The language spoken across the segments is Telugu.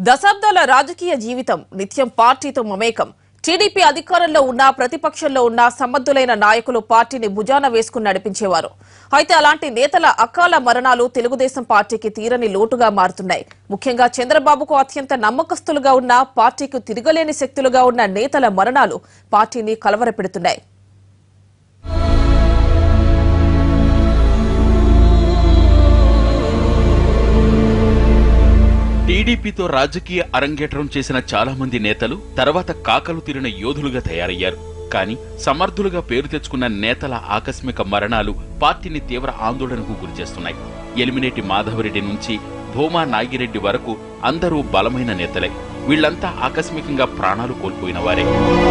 దశాబ్దాల రాజకీయ జీవితం నిత్యం పార్టీతో మమేకం టీడీపీ అధికారంలో ఉన్న ప్రతిపక్షంలో ఉన్న సమర్థులైన నాయకులు పార్టీని భుజాన వేసుకుని నడిపించేవారు అయితే అలాంటి నేతల అకాల మరణాలు తెలుగుదేశం పార్టీకి తీరని లోటుగా మారుతున్నాయి ముఖ్యంగా చంద్రబాబుకు అత్యంత నమ్మకస్తులుగా ఉన్న పార్టీకి తిరగలేని శక్తులుగా ఉన్న నేతల మరణాలు పార్టీని కలవరపెడుతున్నాయి టీడీపీతో రాజకీయ అరంగేట్రం చేసిన చాలా మంది నేతలు తర్వాత కాకలు తీరిన యోధులుగా తయారయ్యారు కానీ సమర్థులుగా పేరు తెచ్చుకున్న నేతల ఆకస్మిక మరణాలు పార్టీని తీవ్ర ఆందోళనకు గురిచేస్తున్నాయి ఎలిమినేటి మాధవరెడ్డి నుంచి భూమా నాగిరెడ్డి వరకు అందరూ బలమైన నేతలే వీళ్లంతా ఆకస్మికంగా ప్రాణాలు కోల్పోయిన వారే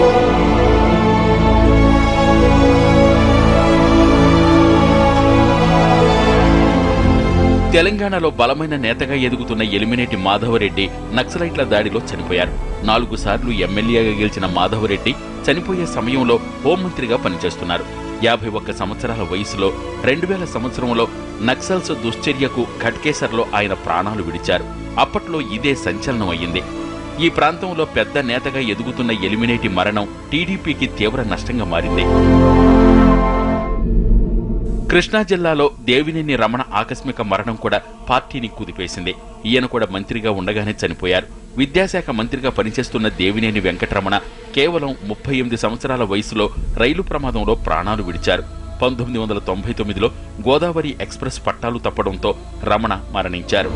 తెలంగాణలో బలమైన నేతగా ఎదుగుతున్న ఎలిమినేటి మాధవరెడ్డి నక్సలైట్ల దాడిలో చనిపోయారు నాలుగు సార్లు ఎమ్మెల్యేగా గెలిచిన మాధవరెడ్డి చనిపోయే సమయంలో హోంమంత్రిగా పనిచేస్తున్నారు యాభై ఒక్క సంవత్సరాల వయసులో రెండు వేల సంవత్సరంలో నక్సల్స్ దుశ్చర్యకు ఘట్కేసర్లో ఆయన ప్రాణాలు విడిచారు అప్పట్లో ఇదే సంచలనం అయ్యింది ఈ ప్రాంతంలో పెద్ద నేతగా ఎదుగుతున్న ఎలిమినేటి మరణం టీడీపీకి తీవ్ర నష్టంగా మారింది కృష్ణా జిల్లాలో దేవినేని రమణ ఆకస్మిక మరణం కూడా పార్టీని కుదిపేసింది ఈయన కూడా మంత్రిగా ఉండగానే చనిపోయారు విద్యాశాఖ మంత్రిగా పనిచేస్తున్న దేవినేని వెంకటరమణ కేవలం ముప్పై ఎనిమిది సంవత్సరాల వయసులో రైలు ప్రమాదంలో ప్రాణాలు విడిచారు పంతొమ్మిది వందల తొంభై తొమ్మిదిలో గోదావరి ఎక్స్ప్రెస్ పట్టాలు తప్పడంతో రమణ మరణించారు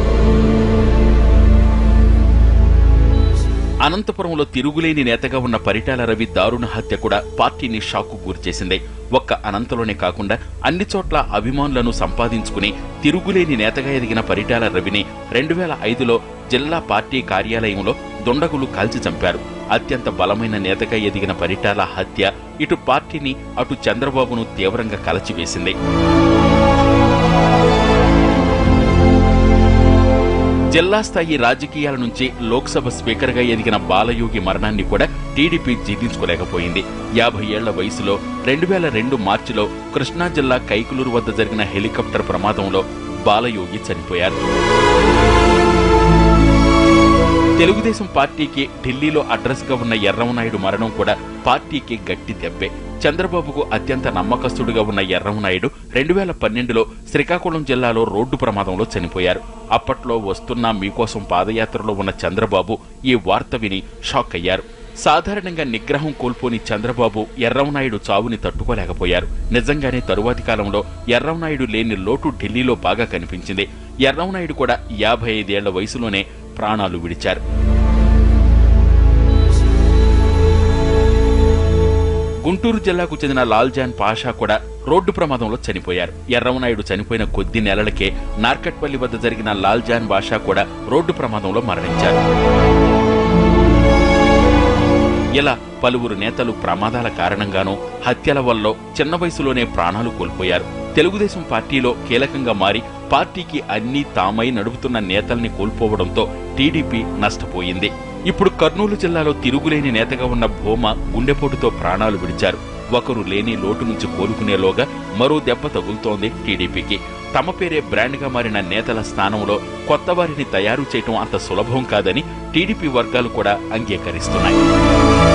అనంతపురంలో తిరుగులేని నేతగా ఉన్న పరిటాల రవి దారుణ హత్య కూడా పార్టీని షాక్కు గురిచేసింది ఒక్క అనంతలోనే కాకుండా అన్ని చోట్ల అభిమానులను సంపాదించుకుని తిరుగులేని నేతగా ఎదిగిన పరిటాల రవిని రెండు వేల ఐదులో జిల్లా పార్టీ కార్యాలయంలో దుండగులు కాల్చి చంపారు అత్యంత బలమైన నేతగా ఎదిగిన పరిటాల హత్య ఇటు పార్టీని అటు చంద్రబాబును తీవ్రంగా కలచివేసింది జిల్లా స్థాయి రాజకీయాల నుంచి లోక్సభ స్పీకర్గా ఎదిగిన బాలయోగి మరణాన్ని కూడా టీడీపీ జీర్ణించుకోలేకపోయింది యాభై ఏళ్ల వయసులో రెండు వేల రెండు మార్చిలో కృష్ణా జిల్లా కైకులూరు వద్ద జరిగిన హెలికాప్టర్ ప్రమాదంలో బాలయోగి చనిపోయారు తెలుగుదేశం పార్టీకి ఢిల్లీలో అడ్రస్ గా ఉన్న ఎర్రమనాయుడు మరణం కూడా పార్టీకి గట్టి దెబ్బే చంద్రబాబుకు అత్యంత నమ్మకస్తుడిగా ఉన్న ఎర్రమనాయుడు రెండు వేల పన్నెండులో శ్రీకాకుళం జిల్లాలో రోడ్డు ప్రమాదంలో చనిపోయారు అప్పట్లో వస్తున్న మీకోసం పాదయాత్రలో ఉన్న చంద్రబాబు ఈ వార్త విని షాక్ అయ్యారు సాధారణంగా నిగ్రహం కోల్పోని చంద్రబాబు ఎర్రవనాయుడు చావుని తట్టుకోలేకపోయారు నిజంగానే తరువాతి కాలంలో ఎర్రవనాయుడు లేని లోటు ఢిల్లీలో బాగా కనిపించింది ఎర్రవనాయుడు కూడా యాభై ఐదేళ్ల వయసులోనే ప్రాణాలు విడిచారు గుంటూరు జిల్లాకు చెందిన లాల్జాన్ పాషా కూడా రోడ్డు ప్రమాదంలో చనిపోయారు ఎర్రవనాయుడు చనిపోయిన కొద్ది నెలలకే నార్కట్పల్లి వద్ద జరిగిన లాల్జాన్ బాషా కూడా రోడ్డు ప్రమాదంలో మరణించారు ఇలా పలువురు నేతలు ప్రమాదాల కారణంగానూ హత్యల వల్ల చిన్న వయసులోనే ప్రాణాలు కోల్పోయారు తెలుగుదేశం పార్టీలో కీలకంగా మారి పార్టీకి అన్నీ తామై నడుపుతున్న నేతల్ని కోల్పోవడంతో టీడీపీ నష్టపోయింది ఇప్పుడు కర్నూలు జిల్లాలో తిరుగులేని నేతగా ఉన్న భూమ గుండెపోటుతో ప్రాణాలు విడిచారు ఒకరు లేని లోటు నుంచి కోలుకునేలోగా మరో దెబ్బ తగులుతోంది టీడీపీకి తమ పేరే బ్రాండ్గా మారిన నేతల స్థానంలో కొత్త వారిని తయారు చేయటం అంత సులభం కాదని టీడీపీ వర్గాలు కూడా అంగీకరిస్తున్నాయి